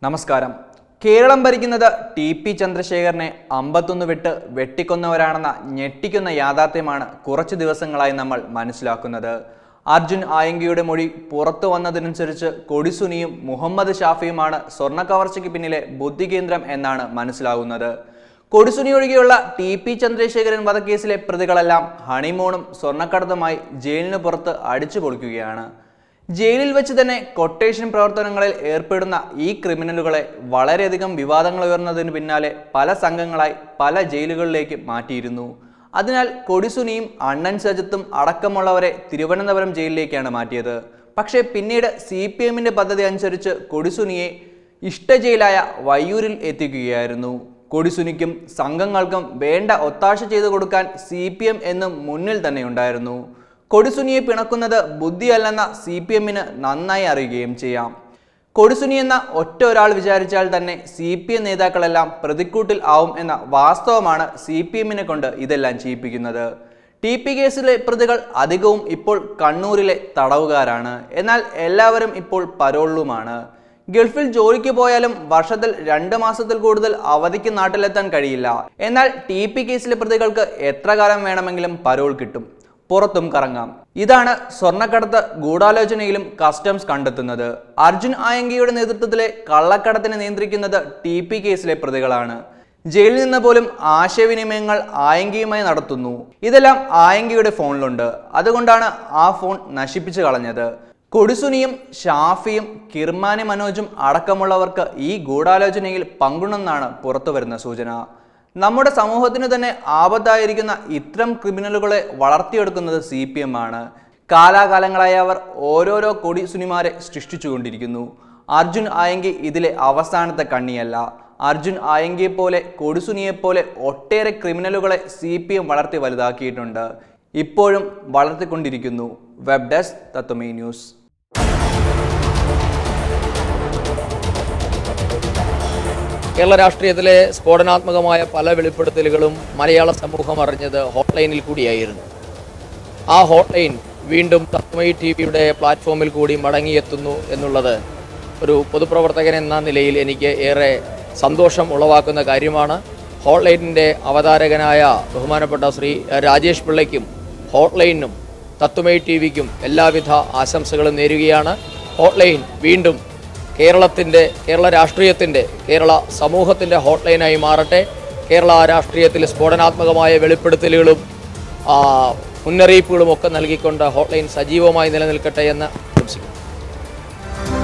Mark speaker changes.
Speaker 1: നമസ്കാരം കേരളം ഭരിക്കുന്നത് T P ചന്ദ്രശേഖരനെ അമ്പത്തൊന്ന് വിട്ട് വെട്ടിക്കൊന്നവരാണെന്ന ഞെട്ടിക്കുന്ന യാഥാർത്ഥ്യമാണ് കുറച്ചു ദിവസങ്ങളായി നമ്മൾ മനസ്സിലാക്കുന്നത് അർജുൻ ആയങ്കിയുടെ മൊഴി പുറത്തു വന്നതിനനുസരിച്ച് കൊടിസുനിയും മുഹമ്മദ് ഷാഫിയുമാണ് സ്വർണ്ണ കവർച്ചയ്ക്ക് പിന്നിലെ ബുദ്ധികേന്ദ്രം എന്നാണ് മനസ്സിലാകുന്നത് കൊടിസുനി ഒഴികെയുള്ള ടി പി ചന്ദ്രശേഖരൻ വധക്കേസിലെ പ്രതികളെല്ലാം ഹണിമൂണും സ്വർണ്ണക്കടത്തുമായി ജയിലിന് പുറത്ത് അടിച്ചു പൊളിക്കുകയാണ് ജയിലിൽ വെച്ച് തന്നെ കൊട്ടേഷൻ പ്രവർത്തനങ്ങളിൽ ഏർപ്പെടുന്ന ഈ ക്രിമിനലുകളെ വളരെയധികം വിവാദങ്ങൾ ഉയർന്നതിന് പിന്നാലെ പല സംഘങ്ങളായി പല ജയിലുകളിലേക്ക് മാറ്റിയിരുന്നു അതിനാൽ കൊടിസുനിയും അണ്ണൻ സജത്തും അടക്കമുള്ളവരെ തിരുവനന്തപുരം ജയിലിലേക്കാണ് മാറ്റിയത് പക്ഷേ പിന്നീട് സി പി എമ്മിൻ്റെ പദ്ധതി അനുസരിച്ച് കൊടിസുനിയെ ഇഷ്ടജയിലായ വയ്യൂരിൽ എത്തിക്കുകയായിരുന്നു കൊടിസുനിക്കും സംഘങ്ങൾക്കും വേണ്ട ഒത്താശ ചെയ്തു കൊടുക്കാൻ സി പി എം എന്നും മുന്നിൽ തന്നെ ഉണ്ടായിരുന്നു കൊടിസുനിയെ പിണക്കുന്നത് ബുദ്ധിയല്ലെന്ന സി പി എമ്മിന് നന്നായി അറിയുകയും ചെയ്യാം കൊടിസുനി എന്ന ഒറ്റ ഒരാൾ വിചാരിച്ചാൽ തന്നെ സി പി എം നേതാക്കളെല്ലാം പ്രതിക്കൂട്ടിൽ ആവും എന്ന വാസ്തവമാണ് സി പി എമ്മിനെ കൊണ്ട് ഇതെല്ലാം ചെയ്യിപ്പിക്കുന്നത് ടി പി കേസിലെ പ്രതികൾ അധികവും ഇപ്പോൾ കണ്ണൂരിലെ തടവുകാരാണ് എന്നാൽ എല്ലാവരും ഇപ്പോൾ പരോളിലുമാണ് ഗൾഫിൽ ജോലിക്ക് പോയാലും വർഷത്തിൽ രണ്ട് മാസത്തിൽ കൂടുതൽ അവധിക്ക് നാട്ടിലെത്താൻ കഴിയില്ല എന്നാൽ ടി പി കേസിലെ പ്രതികൾക്ക് എത്ര കാലം വേണമെങ്കിലും പരോൾ കിട്ടും പുറത്തും കറങ്ങാം ഇതാണ് സ്വർണ്ണക്കടത്ത് ഗൂഢാലോചനയിലും കസ്റ്റംസ് കണ്ടെത്തുന്നത് അർജുൻ ആയങ്കിയുടെ നേതൃത്വത്തിലെ കള്ളക്കടത്തിനെ നിയന്ത്രിക്കുന്നത് ടി പി കേസിലെ പ്രതികളാണ് ജയിലിൽ നിന്ന് പോലും ആശയവിനിമയങ്ങൾ ആയങ്കിയുമായി നടത്തുന്നു ഇതെല്ലാം ആയങ്കിയുടെ ഫോണിലുണ്ട് അതുകൊണ്ടാണ് ആ ഫോൺ നശിപ്പിച്ചു കളഞ്ഞത് കൊടിസുനിയും ഷാഫിയും കിർമാനി മനോജും അടക്കമുള്ളവർക്ക് ഈ ഗൂഢാലോചനയിൽ പങ്കുണ്ടെന്നാണ് പുറത്തുവരുന്ന സൂചന നമ്മുടെ സമൂഹത്തിന് തന്നെ ആപത്തായിരിക്കുന്ന ഇത്തരം ക്രിമിനലുകളെ വളർത്തിയെടുക്കുന്നത് സി പി എം ആണ് കാലാകാലങ്ങളായി അവർ ഓരോരോ കൊടി സുനിമാരെ സൃഷ്ടിച്ചുകൊണ്ടിരിക്കുന്നു അർജുൻ ആയെങ്കി ഇതിലെ അവസാനത്തെ കണ്ണിയല്ല അർജുൻ ആയെങ്കിയെപ്പോലെ കൊടിസുനിയെപ്പോലെ ഒട്ടേറെ ക്രിമിനലുകളെ സി പി എം വളർത്തി വലുതാക്കിയിട്ടുണ്ട് ഇപ്പോഴും വളർത്തിക്കൊണ്ടിരിക്കുന്നു വെബ് ഡെസ്ക് തത്വമേ ന്യൂസ്
Speaker 2: കേരള രാഷ്ട്രീയത്തിലെ സ്ഫോടനാത്മകമായ പല വെളിപ്പെടുത്തലുകളും മലയാള സമൂഹം അറിഞ്ഞത് ഹോട്ട്ലൈനിൽ കൂടിയായിരുന്നു ആ ഹോട്ട്ലൈൻ വീണ്ടും തത്മയി ടി വിയുടെ പ്ലാറ്റ്ഫോമിൽ കൂടി മടങ്ങിയെത്തുന്നു എന്നുള്ളത് ഒരു പൊതുപ്രവർത്തകൻ എന്ന നിലയിൽ എനിക്ക് ഏറെ സന്തോഷം ഉളവാക്കുന്ന കാര്യമാണ് ഹോട്ട്ലൈനിൻ്റെ അവതാരകനായ ബഹുമാനപ്പെട്ട ശ്രീ രാജേഷ് പിള്ളയ്ക്കും ഹോട്ട്ലൈനും തത്വമയി ടി വിക്കും എല്ലാവിധ ആശംസകളും നേരുകയാണ് ഹോട്ട്ലൈൻ വീണ്ടും കേരളത്തിൻ്റെ കേരള രാഷ്ട്രീയത്തിൻ്റെ കേരള സമൂഹത്തിൻ്റെ ഹോട്ട്ലൈനായി മാറട്ടെ കേരള രാഷ്ട്രീയത്തിൽ സ്ഫോടനാത്മകമായ വെളിപ്പെടുത്തലുകളും ആ, മുന്നറിയിപ്പുകളും ഒക്കെ നൽകിക്കൊണ്ട് ഹോട്ട്ലൈൻ സജീവമായി നിലനിൽക്കട്ടെ എന്ന് ആശംസിക്കുന്നു